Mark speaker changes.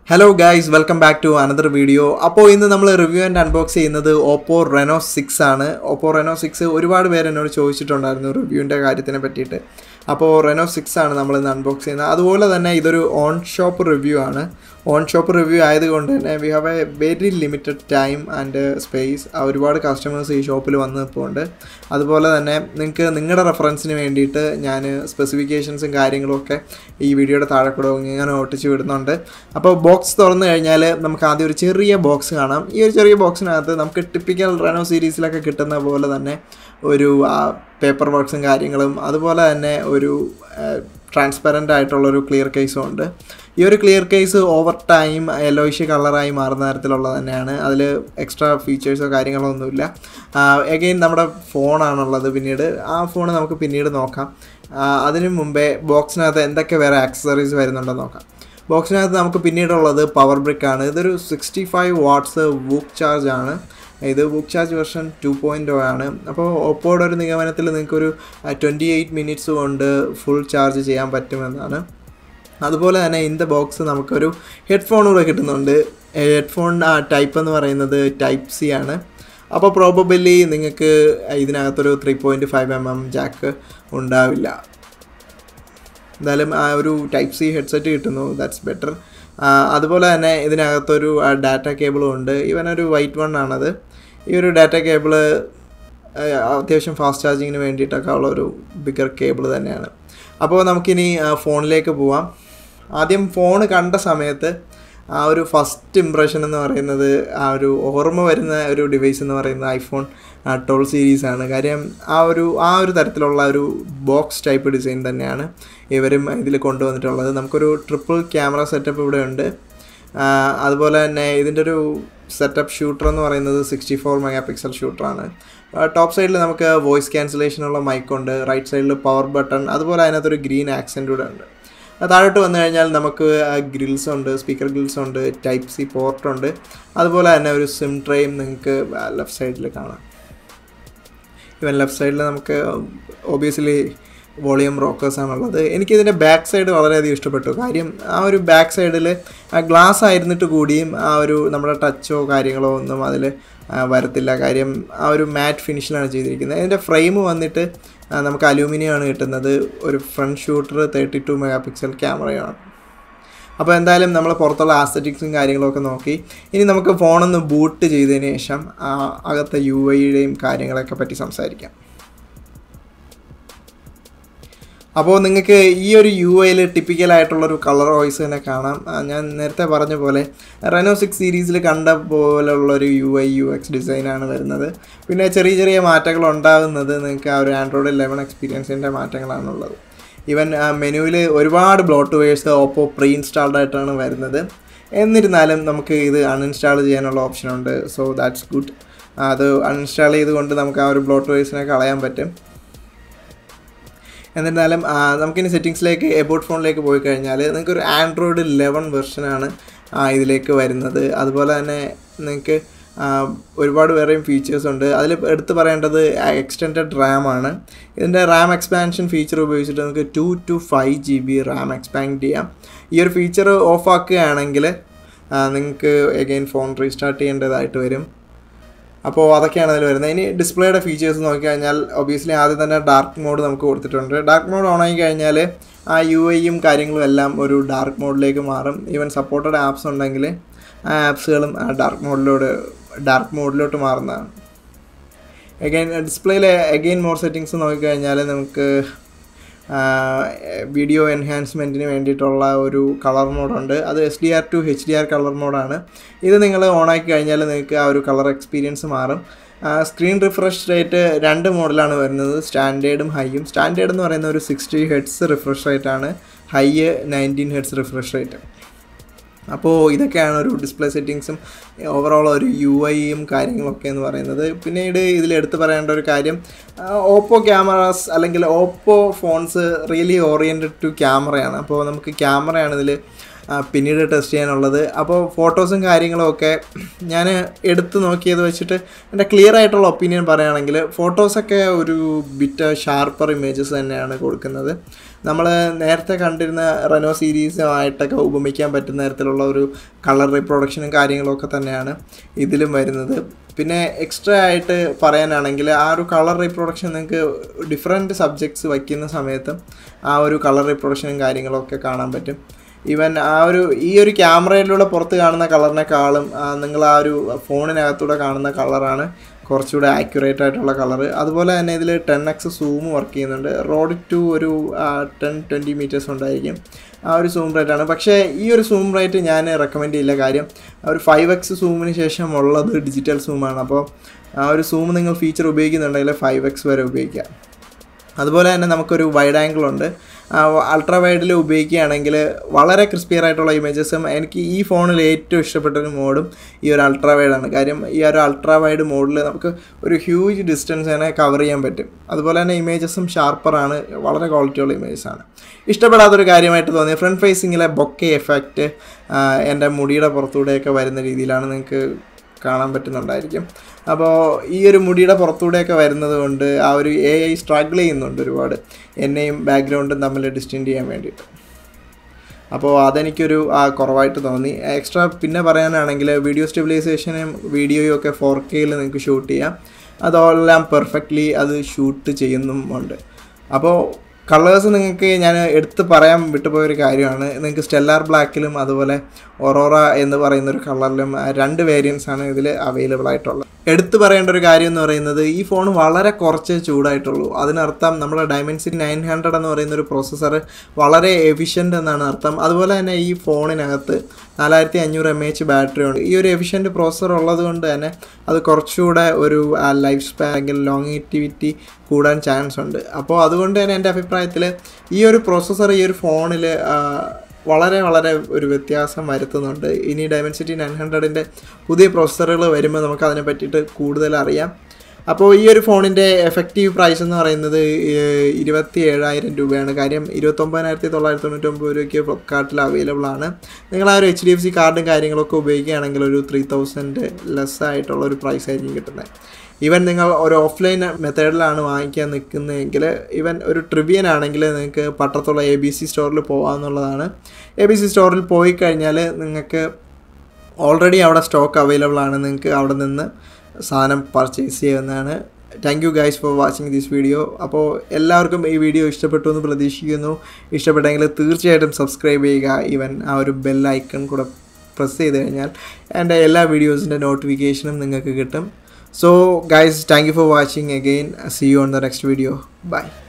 Speaker 1: Hello guys welcome back to another video അപ്പോൾ ഇന്ന് നമ്മൾ റിവ്യൂ ആൻഡ് അൺബോക്സ് ചെയ്യുന്നത് ഓപ്പോ റെനോ സിക്സ് ആണ് ഓപ്പോ റെനോ സിക്സ് ഒരുപാട് പേര് എന്നോട് ചോദിച്ചിട്ടുണ്ടായിരുന്നു റിവ്യൂവിൻ്റെ കാര്യത്തിനെ പറ്റിയിട്ട് അപ്പോൾ റെനോ സിക്സ് ആണ് നമ്മൾ ഇന്ന് അൺബോക്സ് ചെയ്യുന്നത് അതുപോലെ തന്നെ ഇതൊരു ഓൺ ഷോപ്പ് റിവ്യൂ ആണ് ഓൺ ഷോപ്പ് റിവ്യൂ ആയതുകൊണ്ട് തന്നെ we have a very limited time and space ഒരുപാട് കസ്റ്റമേഴ്സ് ഈ ഷോപ്പിൽ വന്ന് നിൽപ്പുണ്ട് അതുപോലെ തന്നെ നിങ്ങൾക്ക് നിങ്ങളുടെ റെഫറൻസിന് വേണ്ടിയിട്ട് ഞാൻ സ്പെസിഫിക്കേഷൻസും കാര്യങ്ങളും ഒക്കെ ഈ വീഡിയോയുടെ താഴെ കൂടെ ഇങ്ങനെ ഒട്ടിച്ച് വിടുന്നുണ്ട് അപ്പോൾ ബോക്സ് തുറന്നു കഴിഞ്ഞാൽ നമുക്ക് ആദ്യം ഒരു ചെറിയ ബോക്സ് കാണാം ഈ ഒരു ചെറിയ ബോക്സിനകത്ത് നമുക്ക് ടിപ്പിക്കൽ റെനോ സീരീസിലൊക്കെ കിട്ടുന്ന പോലെ തന്നെ ഒരു പേപ്പർ വർക്ക്സും കാര്യങ്ങളും അതുപോലെ തന്നെ ഒരു ട്രാൻസ്പെറൻ്റ് ആയിട്ടുള്ളൊരു ക്ലിയർ കേസും ഉണ്ട് ഈ ഒരു clear case over time yellowish കളറായി മാറുന്ന തരത്തിലുള്ളത് തന്നെയാണ് അതിൽ എക്സ്ട്രാ ഫീച്ചേഴ്സോ കാര്യങ്ങളോ ഒന്നുമില്ല എഗെയിൻ നമ്മുടെ ഫോണാണുള്ളത് പിന്നീട് ആ ഫോൺ നമുക്ക് പിന്നീട് നോക്കാം അതിനു മുമ്പേ ബോക്സിനകത്ത് എന്തൊക്കെ വേറെ ആക്സസറീസ് വരുന്നുണ്ടെന്ന് നോക്കാം ബോക്സിനകത്ത് നമുക്ക് പിന്നീടുള്ളത് പവർ ബ്രിക്ക് ആണ് ഇതൊരു sixty five watts VOOC charge ആണ് ഇത് ബുക്ക് ചാർജ് വെർഷൻ ടു പോയിൻ്റ് ആണ് അപ്പോൾ ഓപ്പോയുടെ ഒരു നിഗമനത്തിൽ നിങ്ങൾക്കൊരു ട്വൻറ്റി എയ്റ്റ് മിനിറ്റ്സ് കൊണ്ട് ഫുൾ ചാർജ് ചെയ്യാൻ പറ്റുമെന്നാണ് അതുപോലെ തന്നെ ഇൻ ദ ബോക്സ് നമുക്കൊരു ഹെഡ്ഫോൺ കൂടെ കിട്ടുന്നുണ്ട് ഹെഡ്ഫോൺ ടൈപ്പ് എന്ന് പറയുന്നത് ടൈപ്പ് സി ആണ് അപ്പോൾ പ്രോബബിലി നിങ്ങൾക്ക് ഇതിനകത്തൊരു three point five M M jack ഉണ്ടാവില്ല എന്തായാലും ആ ഒരു ടൈപ്പ് സി ഹെഡ്സെറ്റ് കിട്ടുന്നു ദാറ്റ്സ് ബെറ്റർ അതുപോലെ തന്നെ ഇതിനകത്തൊരു ഡാറ്റ കേബിളും ഉണ്ട് ഇവനൊരു വൈറ്റ് വൺ ആണത് ഈ ഒരു ഡാറ്റ കേബിള് അത്യാവശ്യം ഫാസ്റ്റ് ചാർജിങ്ങിന് വേണ്ടിയിട്ടൊക്കെ ഉള്ള ഒരു ബിഗർ കേബിൾ തന്നെയാണ് അപ്പോൾ നമുക്കിനി ഫോണിലേക്ക് പോവാം ആദ്യം ഫോൺ കണ്ട സമയത്ത് ആ ഒരു ഫസ്റ്റ് ഇമ്പ്രഷൻ എന്ന് പറയുന്നത് ആ ഒരു ഓർമ്മ വരുന്ന ഒരു ഡിവൈസ് എന്ന് പറയുന്നത് ഐഫോൺ ട്വൽവ് സീരീസ് ആണ് കാര്യം ആ ഒരു ആ ഒരു തരത്തിലുള്ള ഒരു ബോക്സ് ടൈപ്പ് ഡിസൈൻ തന്നെയാണ് ഇവരും ഇതിൽ കൊണ്ടുവന്നിട്ടുള്ളത് നമുക്കൊരു ട്രിപ്പിൾ ക്യാമറ സെറ്റപ്പ് ഇവിടെ ഉണ്ട് അതുപോലെ തന്നെ ഇതിൻ്റെ ഒരു സെറ്റപ്പ് ഷൂട്ടർ എന്ന് പറയുന്നത് സിക്സ്റ്റി ഫോർ മെഗാ പിക്സൽ ഷൂട്ടറാണ് ടോപ്പ് സൈഡിൽ നമുക്ക് വോയിസ് ക്യാൻസലേഷനുള്ള മൈക്കുണ്ട് റൈറ്റ് സൈഡിൽ പവർ ബട്ടൺ അതുപോലെ അതിനകത്തൊരു ഗ്രീൻ ആക്സെൻ്റ് കൂടെ ഉണ്ട് താഴോട്ട് വന്നു കഴിഞ്ഞാൽ നമുക്ക് ഗ്രിൽസ് ഉണ്ട് സ്പീക്കർ ഗ്രിൽസ് ഉണ്ട് ടൈപ്പ് സി പോർട്ട് ഉണ്ട് അതുപോലെ തന്നെ ഒരു സിം ട്രേയും നിങ്ങൾക്ക് ലെഫ്റ്റ് സൈഡിൽ കാണാം ഇവൻ ലെഫ്റ്റ് സൈഡിൽ നമുക്ക് ഒബിയസ്ലി വോളിയം റോക്കേഴ്സ് ആണുള്ളത് എനിക്കിതിൻ്റെ ബാക്ക് സൈഡ് വളരെയധികം ഇഷ്ടപ്പെട്ടു കാര്യം ആ ഒരു ബാക്ക് സൈഡിൽ ഗ്ലാസ് ആയിരുന്നിട്ട് കൂടിയും ആ ഒരു നമ്മുടെ ടച്ചോ കാര്യങ്ങളോ ഒന്നും അതിൽ വരത്തില്ല കാര്യം ആ ഒരു മാറ്റ് ഫിനിഷിലാണ് ചെയ്തിരിക്കുന്നത് ഇതിൻ്റെ ഫ്രെയിം വന്നിട്ട് നമുക്ക് അലൂമിനിയം ആണ് കിട്ടുന്നത് ഒരു front shooter thirty two mega pixel ക്യാമറയാണ് അപ്പോൾ എന്തായാലും നമ്മൾ പുറത്തുള്ള ആസ്തറ്റിക്സും കാര്യങ്ങളൊക്കെ നോക്കി ഇനി നമുക്ക് ഫോണൊന്ന് ബൂട്ട് ചെയ്തതിന് ശേഷം അകത്തെ യു ഐയുടെയും കാര്യങ്ങളൊക്കെ പറ്റി സംസാരിക്കാം അപ്പോൾ നിങ്ങൾക്ക് ഈ ഒരു യു ഐയിൽ ടിപ്പിക്കലായിട്ടുള്ളൊരു കളർ വോയിസ് തന്നെ കാണാം ഞാൻ നേരത്തെ പറഞ്ഞ പോലെ റെനോ സിക്സ് സീരീസിൽ കണ്ട പോലുള്ളൊരു യു ഐ യു എക്സ് ഡിസൈനാണ് വരുന്നത് പിന്നെ ചെറിയ ചെറിയ മാറ്റങ്ങൾ ഉണ്ടാകുന്നത് നിങ്ങൾക്ക് ആ ഒരു ആൻഡ്രോയിഡ് ലെവൻ എക്സ്പീരിയൻസിൻ്റെ മാറ്റങ്ങളാണുള്ളത് ഈവൻ മെനുവിൽ ഒരുപാട് bloatwares Oppo pre installed ആയിട്ടാണ് വരുന്നത് എന്നിരുന്നാലും നമുക്ക് ഇത് അൺഇൻസ്റ്റാൾ ചെയ്യാനുള്ള ഓപ്ഷനുണ്ട് സോ ദാറ്റ്സ് ഗുഡ് അത് അൺഇൻസ്റ്റാൾ ചെയ്തുകൊണ്ട് നമുക്ക് ആ ഒരു ബ്ലോട്ട് വെയേഴ്സിനെ കളയാൻ പറ്റും എന്നിരുന്നാലും നമുക്കിനി സെറ്റിങ്സിലേക്ക് എബോട്ട് ഫോണിലേക്ക് പോയി കഴിഞ്ഞാൽ നിങ്ങൾക്ക് ഒരു ആൻഡ്രോയിഡ് ലെവൻ വെർഷനാണ് ഇതിലേക്ക് വരുന്നത് അതുപോലെ തന്നെ നിങ്ങൾക്ക് ഒരുപാട് വേറെയും ഫീച്ചേഴ്സ് ഉണ്ട് അതിൽ എടുത്തു പറയേണ്ടത് എക്സ്റ്റെൻഡഡ് റാം ആണ് ഇതിൻ്റെ റാം എക്സ്പാൻഷൻ ഫീച്ചർ ഉപയോഗിച്ചിട്ട് നമുക്ക് two to five G B RAM expand ചെയ്യാം ഈ ഒരു ഫീച്ചർ ഓഫ് ആക്കുകയാണെങ്കിൽ നിങ്ങൾക്ക് എഗെയിൻ ഫോൺ റീസ്റ്റാർട്ട് ചെയ്യേണ്ടതായിട്ട് വരും അപ്പോൾ അതൊക്കെയാണ് അതിൽ വരുന്നത് ഇനി ഡിസ്പ്ലേയുടെ ഫീച്ചേഴ്സ് നോക്കിക്കഴിഞ്ഞാൽ ഒബിയസ്ലി ആദ്യം തന്നെ ഡാർക്ക് മോഡ് നമുക്ക് കൊടുത്തിട്ടുണ്ട് ഡാർക്ക് മോഡ് ഓൺ ആയി കഴിഞ്ഞാൽ ആ യു ഐയും കാര്യങ്ങളും എല്ലാം ഒരു ഡാർക്ക് മോഡിലേക്ക് മാറും ഈവൻ സപ്പോർട്ടഡ് ആപ്സ് ഉണ്ടെങ്കിൽ ആ ആപ്സുകളും ആ ഡാർക്ക് മോഡിലോട്ട് ഡാർക്ക് മോഡിലോട്ട് മാറുന്നതാണ് അഗൈൻ ഡിസ്പ്ലേയിൽ അഗെയിൻ മോർ സെറ്റിങ്സ് നോക്കിക്കഴിഞ്ഞാൽ നമുക്ക് വീഡിയോ എൻഹാൻസ്മെൻറ്റിന് വേണ്ടിയിട്ടുള്ള ഒരു കളർ മോഡുണ്ട് അത് S D R to H D R colour മോഡാണ് ഇത് നിങ്ങൾ ഓണാക്കി കഴിഞ്ഞാൽ നിങ്ങൾക്ക് ആ ഒരു കളർ എക്സ്പീരിയൻസ് മാറും സ്ക്രീൻ റിഫ്രഷ് റേറ്റ് രണ്ട് മോഡലാണ് വരുന്നത് സ്റ്റാൻഡേർഡും ഹൈയും സ്റ്റാൻഡേർഡ് എന്ന് പറയുന്ന ഒരു സിക്സ്റ്റി ഹെഡ്സ് റിഫ്രഷ് റേറ്റാണ് high nineteen hertz refresh rate അപ്പോൾ ഇതൊക്കെയാണ് ഒരു ഡിസ്പ്ലേ സെറ്റിങ്സും ഓവറോൾ ഒരു യു ഐയും കാര്യങ്ങളൊക്കെ എന്ന് പറയുന്നത് പിന്നീട് ഇതിൽ എടുത്തു പറയേണ്ട ഒരു കാര്യം ഓപ്പോ ക്യാമറാസ് അല്ലെങ്കിൽ Oppo phones really oriented to ക്യാമറയാണ് അപ്പോൾ നമുക്ക് ക്യാമറയാണ് ഇതിൽ പിന്നീട് ടെസ്റ്റ് ചെയ്യാനുള്ളത് അപ്പോൾ ഫോട്ടോസും കാര്യങ്ങളും ഒക്കെ ഞാൻ എടുത്ത് നോക്കിയത് വെച്ചിട്ട് എൻ്റെ ക്ലിയർ ആയിട്ടുള്ള ഒപ്പീനിയൻ പറയുകയാണെങ്കിൽ ഫോട്ടോസൊക്കെ ഒരു ബിറ്റ് ഷാർപ്പർ ഇമേജസ് തന്നെയാണ് കൊടുക്കുന്നത് നമ്മൾ നേരത്തെ കണ്ടിരുന്ന റെനോ സീരീസുമായിട്ടൊക്കെ ഉപമിക്കാൻ പറ്റുന്ന തരത്തിലുള്ള ഒരു കളർ റീപ്രൊഡക്ഷനും കാര്യങ്ങളൊക്കെ തന്നെയാണ് ഇതിലും വരുന്നത് പിന്നെ എക്സ്ട്രാ ആയിട്ട് പറയാനാണെങ്കിൽ ആ ഒരു കളർ റീപ്രൊഡക്ഷൻ നിങ്ങൾക്ക് ഡിഫറെൻറ്റ് സബ്ജക്ട്സ് വയ്ക്കുന്ന സമയത്ത് ആ ഒരു കളർ റീപ്രൊഡക്ഷനും കാര്യങ്ങളൊക്കെ കാണാൻ പറ്റും ഈവൻ ആ ഒരു ഈ ഒരു ക്യാമറയിലൂടെ പുറത്ത് കാണുന്ന കളറിനെക്കാളും നിങ്ങൾ ആ ഒരു ഫോണിനകത്തൂടെ കാണുന്ന കളറാണ് കുറച്ചുകൂടെ ആക്യുറേറ്റ് ആയിട്ടുള്ള കളറ് അതുപോലെ തന്നെ ഇതിൽ ടെൻ എക്സ് സൂം വർക്ക് ചെയ്യുന്നുണ്ട് റോഡ് ടു ഒരു ടെൻ ട്വൻറ്റി മീറ്റേഴ്സ് ഉണ്ടായിരിക്കും ആ ഒരു സൂം റേറ്റ് ആണ് പക്ഷേ ഈ ഒരു സൂം റേറ്റ് ഞാൻ റെക്കമെൻഡ് ചെയ്യില്ല കാര്യം ആ ഒരു ഫൈവ് എക്സ് സൂമിന് ശേഷം ഉള്ളത് ഡിജിറ്റൽ സൂമാണ് അപ്പോൾ ആ ഒരു സൂം നിങ്ങൾ ഫീച്ചർ ഉപയോഗിക്കുന്നുണ്ടെങ്കിൽ ഫൈവ് എക്സ് വരെ ഉപയോഗിക്കാം അതുപോലെ തന്നെ നമുക്കൊരു വൈഡ് ആംഗിൾ ഉണ്ട് അൾട്രാ വൈഡിൽ ഉപയോഗിക്കുകയാണെങ്കിൽ വളരെ ക്രിസ്പിയർ ആയിട്ടുള്ള ഇമേജസും എനിക്ക് ഈ ഫോണിൽ ഏറ്റവും ഇഷ്ടപ്പെട്ട ഒരു മോഡും ഈ ഒരു അൾട്രാ വൈഡാണ് കാര്യം ഈ ഒരു അൾട്രാ വൈഡ് മോഡിൽ നമുക്ക് ഒരു ഹ്യൂജ് ഡിസ്റ്റൻസ് തന്നെ കവർ ചെയ്യാൻ പറ്റും അതുപോലെ തന്നെ ഇമേജസും ഷാർപ്പറാണ് വളരെ ക്വാളിറ്റിയുള്ള ഇമേജസാണ് ഇഷ്ടപ്പെടാത്തൊരു കാര്യമായിട്ട് തോന്നി ഫ്രണ്ട് ഫേസിങ്ങിലെ ബൊക്കെ എഫക്റ്റ് എൻ്റെ മുടിയുടെ പുറത്തൂടെയൊക്കെ വരുന്ന രീതിയിലാണ് നിങ്ങൾക്ക് കാണാൻ പറ്റുന്നുണ്ടായിരിക്കും അപ്പോൾ ഈ ഒരു മുടിയുടെ പുറത്തൂടെയൊക്കെ വരുന്നത് കൊണ്ട് ആ ഒരു എ ഐ സ്ട്രഗിൾ ചെയ്യുന്നുണ്ട് ഒരുപാട് എന്നെയും ബാക്ക്ഗ്രൗണ്ടും തമ്മിൽ ഡിസ്റ്റൻറ്റ് ചെയ്യാൻ വേണ്ടിയിട്ട് അപ്പോൾ അതെനിക്കൊരു ആ കുറവായിട്ട് തോന്നി എക്സ്ട്രാ പിന്നെ പറയാനാണെങ്കിൽ വീഡിയോ സ്റ്റെബിലൈസേഷനും വീഡിയോയും ഒക്കെ ഫോർ കെയിൽ നിങ്ങൾക്ക് ഷൂട്ട് ചെയ്യാം അതെല്ലാം പെർഫെക്റ്റ്ലി അത് ഷൂട്ട് ചെയ്യുന്നുമുണ്ട് അപ്പോൾ കളേഴ്സ് നിങ്ങൾക്ക് ഞാൻ എടുത്ത് പറയാൻ വിട്ടുപോയൊരു കാര്യമാണ് നിങ്ങൾക്ക് സ്റ്റെല്ലാർ ബ്ലാക്കിലും അതുപോലെ ഒറോറ എന്ന് പറയുന്ന ഒരു കളറിലും രണ്ട് വേരിയൻസ് ആണ് ഇതിൽ അവൈലബിൾ ആയിട്ടുള്ളത് എടുത്തു പറയേണ്ട ഒരു കാര്യം എന്ന് പറയുന്നത് ഈ ഫോൺ വളരെ കുറച്ച് ചൂടായിട്ടുള്ളൂ അതിനർത്ഥം നമ്മുടെ ഡയമൻസിറ്റി നയൻ ഹൺഡ്രഡ് എന്ന് പറയുന്ന ഒരു പ്രോസസ്സർ വളരെ എഫിഷ്യൻ്റ് എന്നാണ് അർത്ഥം അതുപോലെ തന്നെ ഈ ഫോണിനകത്ത് നാലായിരത്തി അഞ്ഞൂറ് എം എച്ച് ബാറ്ററി ഉണ്ട് ഈ ഒരു എഫിഷ്യൻറ്റ് പ്രോസസ്സർ ഉള്ളത് കൊണ്ട് തന്നെ അത് കുറച്ചുകൂടെ ഒരു ലൈഫ് സ്പാൻ അല്ലെങ്കിൽ ലോങ്ങിറ്റിവിറ്റി കൂടാൻ ചാൻസ് ഉണ്ട് അപ്പോൾ അതുകൊണ്ട് തന്നെ എൻ്റെ അഭിപ്രായത്തിൽ ഈ ഒരു പ്രോസസ്സർ ഈ ഒരു ഫോണിൽ വളരെ വളരെ ഒരു വ്യത്യാസം വരുത്തുന്നുണ്ട് ഇനി ഡയമൻസിറ്റി നയൻ ഹൺഡ്രഡിൻ്റെ പുതിയ പ്രോസസ്സറുകൾ വരുമ്പോൾ നമുക്ക് അതിനെ പറ്റിയിട്ട് കൂടുതൽ അറിയാം അപ്പോൾ ഈ ഒരു ഫോണിൻ്റെ എഫക്റ്റീവ് പ്രൈസ് എന്ന് പറയുന്നത് ഇരുപത്തി ഏഴായിരം രൂപയാണ് കാര്യം ഇരുപത്തൊമ്പതിനായിരത്തി തൊള്ളായിരത്തി തൊണ്ണൂറ്റൊമ്പത് രൂപയ്ക്ക് ഫ്ലിപ്കാർട്ടിൽ അവൈലബിൾ ആണ് നിങ്ങൾ ആ ഒരു എച്ച് ഡി എഫ് സി കാർഡും കാര്യങ്ങളൊക്കെ ഉപയോഗിക്കുകയാണെങ്കിൽ ഒരു ത്രീ തൗസൻഡ് ലെസ് ആയിട്ടുള്ള ഒരു പ്രൈസ് ആയിരിക്കും കിട്ടുന്നത് ഈവൻ നിങ്ങൾ ഒരു ഓഫ്ലൈൻ മെത്തേഡിലാണ് വാങ്ങിക്കാൻ നിൽക്കുന്നതെങ്കിൽ ഈവൻ ഒരു ട്രിവിയൻ ആണെങ്കിൽ നിങ്ങൾക്ക് പട്ടത്തുള്ള എ ബി സി സ്റ്റോറിൽ പോകാമെന്നുള്ളതാണ് എ ബി സി സ്റ്റോറിൽ പോയി കഴിഞ്ഞാൽ നിങ്ങൾക്ക് ഓൾറെഡി അവിടെ സ്റ്റോക്ക് അവൈലബിൾ ആണ് നിങ്ങൾക്ക് അവിടെ നിന്ന് സാധനം പർച്ചേസ് ചെയ്യുന്നതാണ് thank you guys for watching this video അപ്പോൾ എല്ലാവർക്കും ഈ വീഡിയോ ഇഷ്ടപ്പെട്ടു എന്ന് പ്രതീക്ഷിക്കുന്നു ഇഷ്ടപ്പെട്ടെങ്കിൽ തീർച്ചയായിട്ടും സബ്സ്ക്രൈബ് ചെയ്യുക ഈവൻ ആ ഒരു ബെൽ ഐക്കൺ കൂടെ പ്രസ് ചെയ്ത് കഴിഞ്ഞാൽ എൻ്റെ എല്ലാ വീഡിയോസിൻ്റെ നോട്ടിഫിക്കേഷനും നിങ്ങൾക്ക് കിട്ടും So guys, thank you for watching again. See you on the next video. Bye.